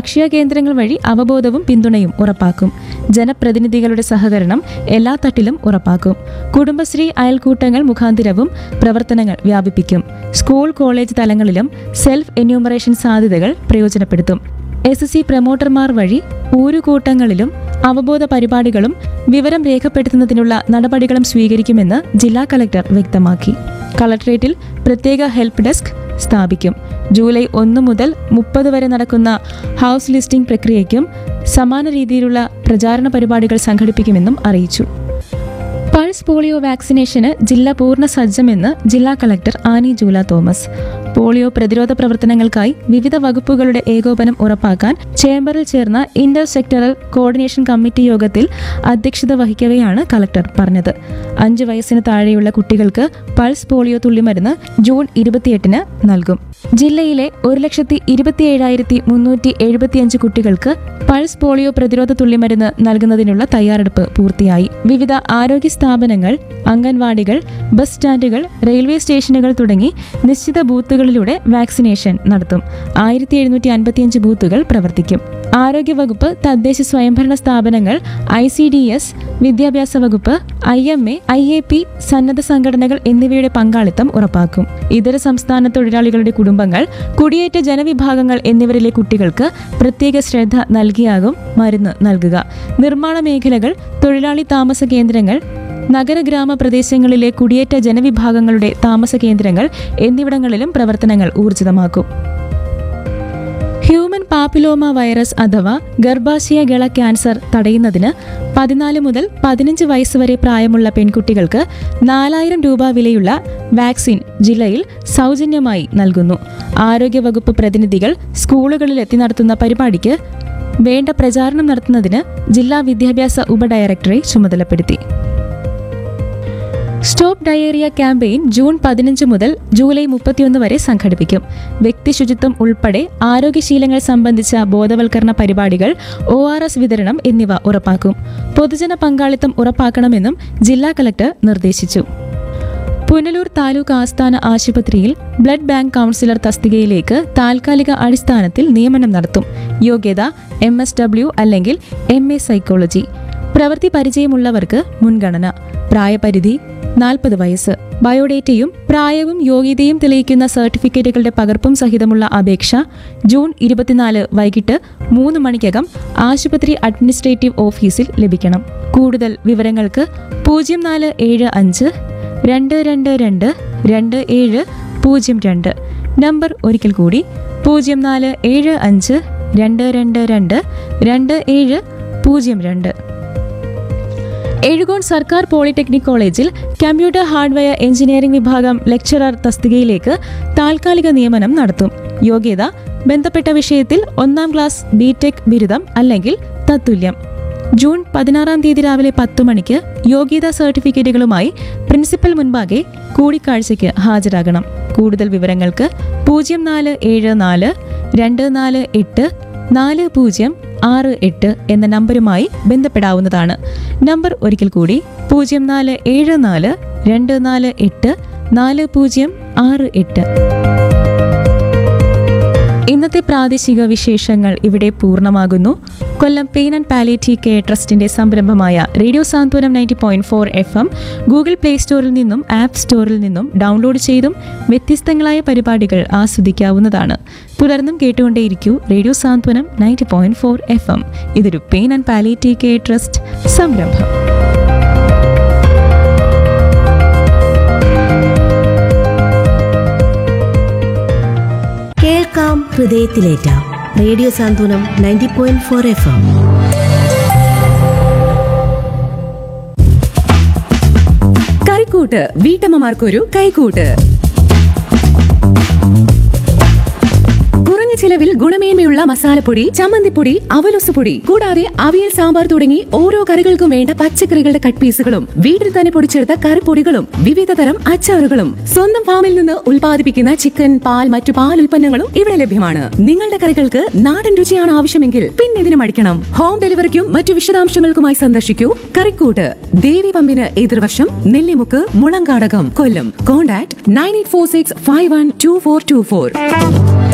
അക്ഷയ കേന്ദ്രങ്ങൾ വഴി അവബോധവും പിന്തുണയും ഉറപ്പാക്കും ജനപ്രതിനിധികളുടെ സഹകരണം എല്ലാ തട്ടിലും ഉറപ്പാക്കും കുടുംബശ്രീ അയൽക്കൂട്ടങ്ങൾ മുഖാന്തിരവും പ്രവർത്തനങ്ങൾ വ്യാപിപ്പിക്കും സ്കൂൾ കോളേജ് തലങ്ങളിലും സെൽഫ് എന്യൂമറേഷൻ സാധ്യതകൾ പ്രയോജനപ്പെടുത്തും എസ് സി പ്രമോട്ടർമാർ വഴി ഊരുകൂട്ടങ്ങളിലും അവബോധ പരിപാടികളും വിവരം രേഖപ്പെടുത്തുന്നതിനുള്ള നടപടികളും സ്വീകരിക്കുമെന്ന് ജില്ലാ കളക്ടർ വ്യക്തമാക്കി കളക്ടറേറ്റിൽ പ്രത്യേക ഹെൽപ്പ് ഡെസ്ക് സ്ഥാപിക്കും ജൂലൈ ഒന്ന് മുതൽ മുപ്പത് വരെ നടക്കുന്ന ഹൗസ് ലിസ്റ്റിംഗ് പ്രക്രിയയ്ക്കും സമാന രീതിയിലുള്ള പ്രചാരണ പരിപാടികൾ സംഘടിപ്പിക്കുമെന്നും അറിയിച്ചു പൾസ് പോളിയോ വാക്സിനേഷന് ജില്ല പൂർണ്ണ സജ്ജമെന്ന് ജില്ലാ കളക്ടർ ആനി ജൂല തോമസ് പോളിയോ പ്രതിരോധ പ്രവർത്തനങ്ങൾക്കായി വിവിധ വകുപ്പുകളുടെ ഏകോപനം ഉറപ്പാക്കാൻ ചേംബറിൽ ചേർന്ന ഇന്റർ സെക്ടറൽ കോർഡിനേഷൻ കമ്മിറ്റി യോഗത്തിൽ അധ്യക്ഷത വഹിക്കവെയാണ് കളക്ടർ പറഞ്ഞത് അഞ്ച് വയസ്സിന് താഴെയുള്ള കുട്ടികൾക്ക് പൾസ് പോളിയോ തുള്ളിമരുന്ന് ജൂൺ ഇരുപത്തിയെട്ടിന് നൽകും ജില്ലയിലെ ഒരു ലക്ഷത്തി ഇരുപത്തിയേഴായിരത്തി മുന്നൂറ്റി എഴുപത്തിയഞ്ച് കുട്ടികൾക്ക് പൾസ് പോളിയോ പ്രതിരോധ തുള്ളിമരുന്ന് നൽകുന്നതിനുള്ള തയ്യാറെടുപ്പ് പൂർത്തിയായി വിവിധ ആരോഗ്യ സ്ഥാപനങ്ങൾ അംഗൻവാടികൾ ബസ് സ്റ്റാൻഡുകൾ റെയിൽവേ സ്റ്റേഷനുകൾ തുടങ്ങി നിശ്ചിത ബൂത്തുകളിലൂടെ വാക്സിനേഷൻ നടത്തും ആയിരത്തി എഴുന്നൂറ്റി അൻപത്തിയഞ്ച് ബൂത്തുകൾ പ്രവർത്തിക്കും ആരോഗ്യവകുപ്പ് തദ്ദേശ സ്വയംഭരണ സ്ഥാപനങ്ങൾ ഐ സി ഡി എസ് വിദ്യാഭ്യാസ വകുപ്പ് I M A I A P സന്നദ്ധ സംഘടനകൾ എന്നിവയുടെ പങ്കാളിത്തം ഉറപ്പാക്കും ഇതര സംസ്ഥാന തൊഴിലാളികളുടെ കുടുംബങ്ങൾ കുടിയേറ്റ ജനവിഭാഗങ്ങൾ എന്നിവരിലെ കുട്ടികൾക്ക് പ്രത്യേക ശ്രദ്ധ നൽകിയാകും മരുന്ന് നൽകുക നിർമ്മാണ മേഖലകൾ തൊഴിലാളി താമസ കേന്ദ്രങ്ങൾ നഗര ഗ്രാമ പ്രദേശങ്ങളിലെ കുടിയേറ്റ ജനവിഭാഗങ്ങളുടെ താമസ കേന്ദ്രങ്ങൾ എന്നിവിടങ്ങളിലും പ്രവർത്തനങ്ങൾ ഊർജിതമാക്കും ഹ്യൂമൻ പാപ്പിലോമ വൈറസ് അഥവാ ഗർഭാശയ ഗള ക്യാൻസർ തടയുന്നതിന് പതിനാല് മുതൽ പതിനഞ്ച് വയസ്സ് വരെ പ്രായമുള്ള പെൺകുട്ടികൾക്ക് നാലായിരം രൂപ വിലയുള്ള വാക്സിൻ ജില്ലയിൽ സൗജന്യമായി നൽകുന്നു ആരോഗ്യവകുപ്പ് പ്രതിനിധികൾ സ്കൂളുകളിൽ എത്തി നടത്തുന്ന പരിപാടിക്ക് വേണ്ട പ്രചാരണം നടത്തുന്നതിന് ജില്ലാ വിദ്യാഭ്യാസ ഉപഡയറക്ടറെ ചുമതലപ്പെടുത്തി സ്റ്റോപ്പ് ഡയേറിയ ക്യാമ്പയിൻ ജൂൺ പതിനഞ്ച് മുതൽ ജൂലൈ മുപ്പത്തിയൊന്ന് വരെ സംഘടിപ്പിക്കും വ്യക്തി ശുചിത്വം ഉൾപ്പെടെ ആരോഗ്യശീലങ്ങൾ സംബന്ധിച്ച ബോധവൽക്കരണ പരിപാടികൾ ഒ ആർ എസ് വിതരണം എന്നിവ ഉറപ്പാക്കും പൊതുജന പങ്കാളിത്തം ഉറപ്പാക്കണമെന്നും ജില്ലാ കലക്ടർ നിർദ്ദേശിച്ചു പുനലൂർ താലൂക്ക് ആസ്ഥാന ആശുപത്രിയിൽ ബ്ലഡ് ബാങ്ക് കൗൺസിലർ തസ്തികയിലേക്ക് താൽക്കാലിക അടിസ്ഥാനത്തിൽ നിയമനം നടത്തും യോഗ്യത എം എസ് ഡബ്ല്യു അല്ലെങ്കിൽ എം എ സൈക്കോളജി പ്രവൃത്തി പരിചയമുള്ളവർക്ക് മുൻഗണന പ്രായപരിധി നാൽപ്പത് വയസ്സ് ബയോഡേറ്റയും പ്രായവും യോഗ്യതയും തെളിയിക്കുന്ന സർട്ടിഫിക്കറ്റുകളുടെ പകർപ്പും സഹിതമുള്ള അപേക്ഷ ജൂൺ ഇരുപത്തിനാല് വൈകിട്ട് മൂന്ന് മണിക്കകം ആശുപത്രി അഡ്മിനിസ്ട്രേറ്റീവ് ഓഫീസിൽ ലഭിക്കണം കൂടുതൽ വിവരങ്ങൾക്ക് പൂജ്യം നാല് ഏഴ് അഞ്ച് രണ്ട് രണ്ട് രണ്ട് രണ്ട് ഏഴ് പൂജ്യം രണ്ട് നമ്പർ ഒരിക്കൽ കൂടി പൂജ്യം നാല് ഏഴ് അഞ്ച് രണ്ട് രണ്ട് രണ്ട് രണ്ട് ഏഴ് പൂജ്യം രണ്ട് എഴുകോൺ സർക്കാർ പോളിടെക്നിക് കോളേജിൽ കമ്പ്യൂട്ടർ ഹാർഡ്വെയർ എഞ്ചിനീയറിംഗ് വിഭാഗം ലെക്ചറർ തസ്തികയിലേക്ക് താൽക്കാലിക നിയമനം നടത്തും യോഗ്യത ബന്ധപ്പെട്ട വിഷയത്തിൽ ഒന്നാം ക്ലാസ് ബിടെക് ബിരുദം അല്ലെങ്കിൽ തത്തുല്യം ജൂൺ പതിനാറാം തീയതി രാവിലെ പത്ത് മണിക്ക് യോഗ്യതാ സർട്ടിഫിക്കറ്റുകളുമായി പ്രിൻസിപ്പൽ മുൻപാകെ കൂടിക്കാഴ്ചയ്ക്ക് ഹാജരാകണം കൂടുതൽ വിവരങ്ങൾക്ക് പൂജ്യം നാല് ഏഴ് നാല് രണ്ട് നാല് എട്ട് നാല് പൂജ്യം ആറ് എട്ട് എന്ന നമ്പരുമായി ബന്ധപ്പെടാവുന്നതാണ് നമ്പർ ഒരിക്കൽ കൂടി പൂജ്യം നാല് ഏഴ് നാല് രണ്ട് നാല് എട്ട് നാല് പൂജ്യം ആറ് എട്ട് ഇന്നത്തെ പ്രാദേശിക വിശേഷങ്ങൾ ഇവിടെ പൂർണ്ണമാകുന്നു Kollam pain and palliative care ട്രസ്റ്റിന്റെ സംരംഭമായ radio Santhwanam ninety point four F M Google play സ്റ്റോറിൽ നിന്നും ആപ്പ് സ്റ്റോറിൽ നിന്നും ഡൗൺലോഡ് ചെയ്തും വ്യത്യസ്തങ്ങളായ പരിപാടികൾ ആസ്വദിക്കാവുന്നതാണ് തുടർന്നും കേട്ടുകൊണ്ടേയിരിക്കൂ radio Santhwanam ninety point four F M ഇതൊരു pain and palliative care trust സംരംഭം കേൾക്കാം ഹൃദയത്തിലേറ്റാം radio Santhwanam ninety point four F M Karikkoottu വീട്ടമ്മമാർക്കൊരു കൈക്കൂട്ട് കുറഞ്ഞ ചിലവിൽ ഗുണമേന്മയുള്ള മസാലപ്പൊടി ചമ്മന്തിപ്പൊടി അവലൊസുപൊടി കൂടാതെ അവിയൽ സാമ്പാർ തുടങ്ങി ഓരോ കറികൾക്കും വേണ്ട പച്ചക്കറികളുടെ കട്ട് പീസുകളും വീട്ടിൽ തന്നെ പൊടിച്ചെടുത്ത കറിപ്പൊടികളും വിവിധ തരം അച്ചാറുകളും സ്വന്തം ഫാമിൽ നിന്ന് ഉൽപ്പാദിപ്പിക്കുന്ന ചിക്കൻ പാൽ മറ്റു പാൽ ഉൽപ്പന്നങ്ങളും ഇവിടെ ലഭ്യമാണ് നിങ്ങളുടെ കറികൾക്ക് നാടൻ രുചിയാണ് ആവശ്യമെങ്കിൽ പിന്നെ ഇതിന് മടിക്കണം ഹോം ഡെലിവറിക്കും മറ്റു വിശദാംശങ്ങൾക്കുമായി സന്ദർശിക്കൂ കറിക്കൂട്ട് ദേവി പമ്പിന് എതിർവശം Nellimukku Mulankadakam Kollam contact nine eight four six five one two four two four